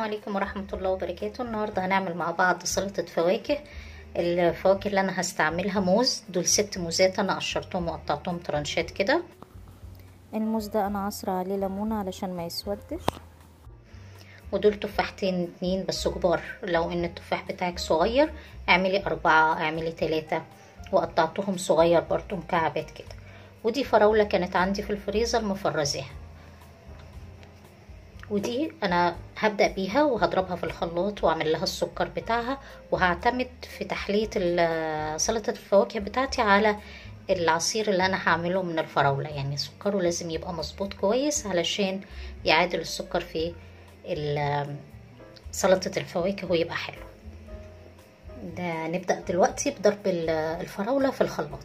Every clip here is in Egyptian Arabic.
عليكم ورحمة الله وبركاته النهاردة هنعمل مع بعض سلطة فواكه الفواكه اللي انا هستعملها موز دول ست موزات انا قشرتهم وقطعتهم ترانشات كده الموز ده انا عصرة عليه ليمونة علشان ما يسودش ودول تفاحتين اتنين بس كبار لو ان التفاح بتاعك صغير اعملي اربعة اعملي تلاتة وقطعتهم صغير برضو مكعبات كده ودي فراولة كانت عندي في الفريزر مفرزاها ودي انا هبدأ بيها وهضربها في الخلاط واعمل لها السكر بتاعها وهعتمد في تحلية سلطة الفواكه بتاعتي على العصير اللي انا هعمله من الفراولة يعني سكره لازم يبقى مظبوط كويس علشان يعادل السكر في سلطة الفواكه ويبقى حلو ده نبدأ دلوقتي بضرب الفراولة في الخلاط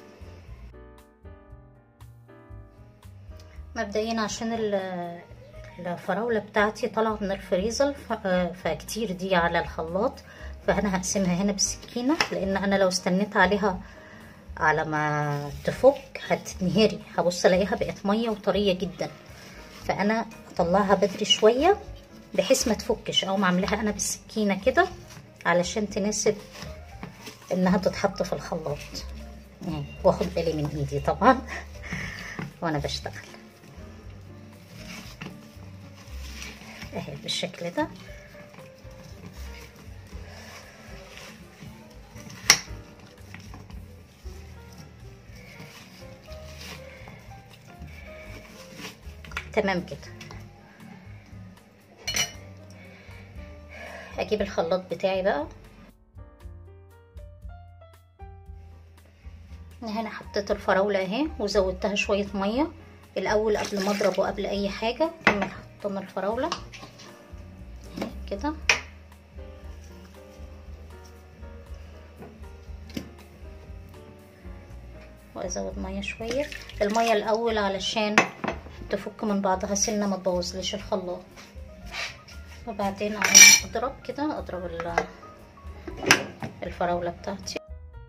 مبدئيا عشان الفراولة بتاعتي طالعة من الفريزر فكتير دي على الخلاط فأنا هقسمها هنا بالسكينة لأن أنا لو استنيت عليها على ما تفك هتنهري هبص الاقيها بقت مية وطرية جدا فأنا أطلعها بدري شوية بحيث ما تفكش أو معملها أنا بالسكينة كده علشان تناسب إنها تتحط في الخلاط واخد بالي من إيدي طبعا وأنا بشتغل اهي بالشكل ده تمام كده اجيب الخلاط بتاعي بقى هنا حطيت الفراوله اهي وزودتها شويه ميه الاول قبل ما اضرب وقبل اي حاجه كمل حطينا الفراوله كده وازود ميه شويه الميه الاول علشان تفك من بعضها سنه ما تبوظليش الخلاط وبعدين اضرب كده اضرب الفراوله بتاعتي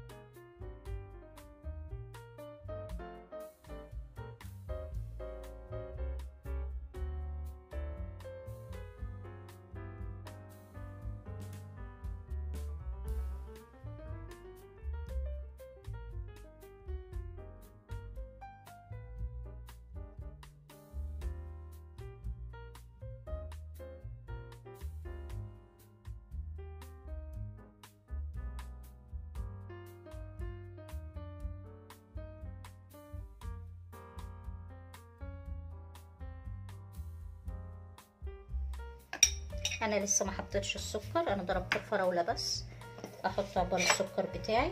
انا لسه ما حطيتش السكر انا ضربت الفراوله بس احط عبال السكر بتاعي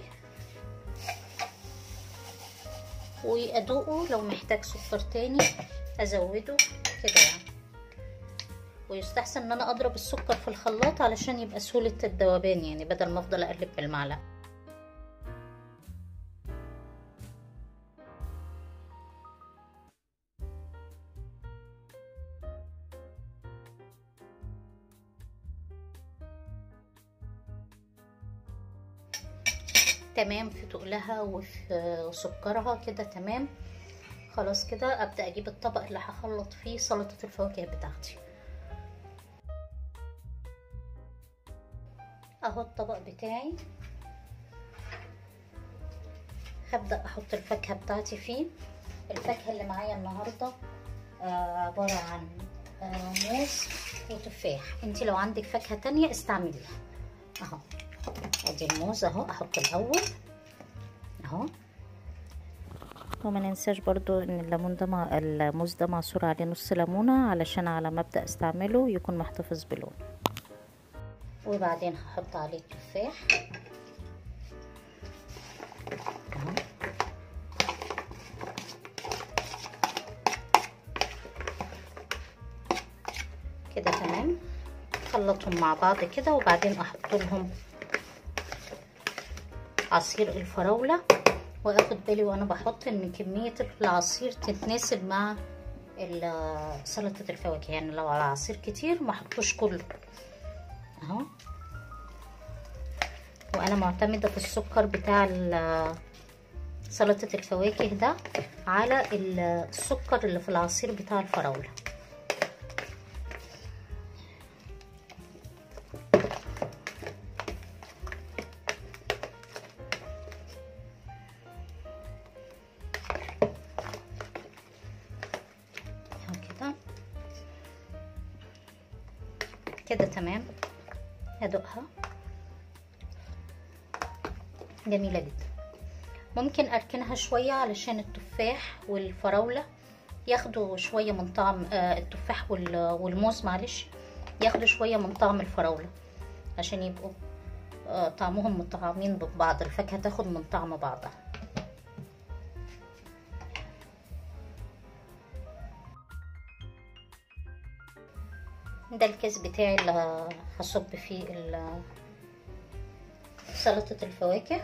وادوقه لو محتاج سكر تاني ازوده كده يعني ويستحسن ان انا اضرب السكر في الخلاط علشان يبقى سهوله الذوبان يعني بدل ما افضل اقلب بالمعلقه تمام في تقلها وفي سكرها كده تمام خلاص كده ابدا اجيب الطبق اللي هخلط فيه سلطه الفواكه بتاعتي اهو الطبق بتاعي هبدا احط الفاكهه بتاعتي فيه الفاكهه اللي معايا النهارده آه عباره عن آه موز وتفاح انتي لو عندك فاكهه تانية استعمليها اهو ادي الموز اهو احط الاول اهو وما ننساش برضو ان الليمون ده مع الموز ده معصور عليه نص ليمونه علشان على ما ابدا استعمله يكون محتفظ بلون وبعدين هحط عليه التفاح اهو كده تمام اخلطهم مع بعض كده وبعدين احط لهم عصير الفراولة واخد بالي وانا بحط ان كمية العصير تتناسب مع سلطة الفواكه يعني لو العصير كتير ما احطوش كله اهو وانا معتمدة في السكر بتاع سلطة الفواكه ده على السكر اللي في العصير بتاع الفراولة كده تمام هدوقها جميلة جدا ممكن اركنها شوية علشان التفاح والفراولة ياخدوا شوية من طعم آه التفاح والموز معلش ياخدوا شوية من طعم الفراولة عشان يبقوا آه طعمهم متطعمين ببعض الفاكهة تاخد من طعم بعضها ده الكيس بتاعي اللي هصب فيه سلطة الفواكه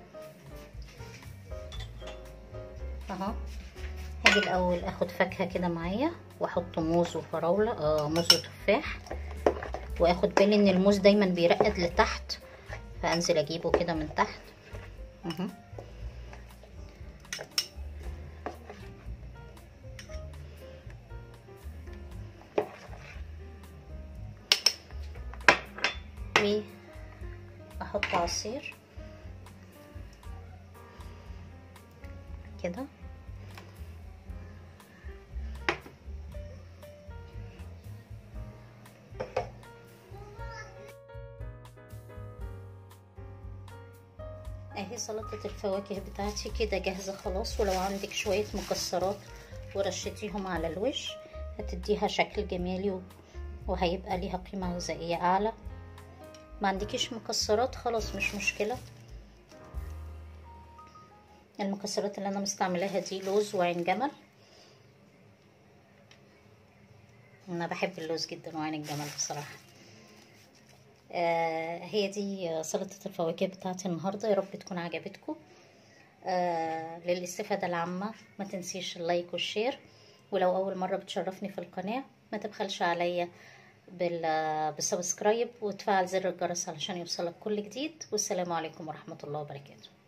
اهو هاجي الاول اخد فاكهه كده معايا واحط موز وفراوله آه موز وتفاح واخد بالي ان الموز دايما بيرقد لتحت فانزل اجيبه كده من تحت اهو واحط عصير كده اهي سلطة الفواكه بتاعتي كده جاهزة خلاص ولو عندك شوية مكسرات ورشتيهم على الوش هتديها شكل جمالي وهيبقى ليها قيمة غذائية اعلى ما عندكيش مكسرات خلاص مش مشكلة المكسرات اللي انا مستعملاها دي لوز وعين جمل انا بحب اللوز جدا وعين الجمل بصراحه آه هي دي سلطه الفواكه بتاعتي النهارده يا رب تكون عجبتكم آه للاستفاده العامه ما تنسيش اللايك والشير ولو اول مره بتشرفني في القناه ما تبخلش عليا بالسبسكرايب وتفعل زر الجرس علشان يوصلك كل جديد والسلام عليكم ورحمه الله وبركاته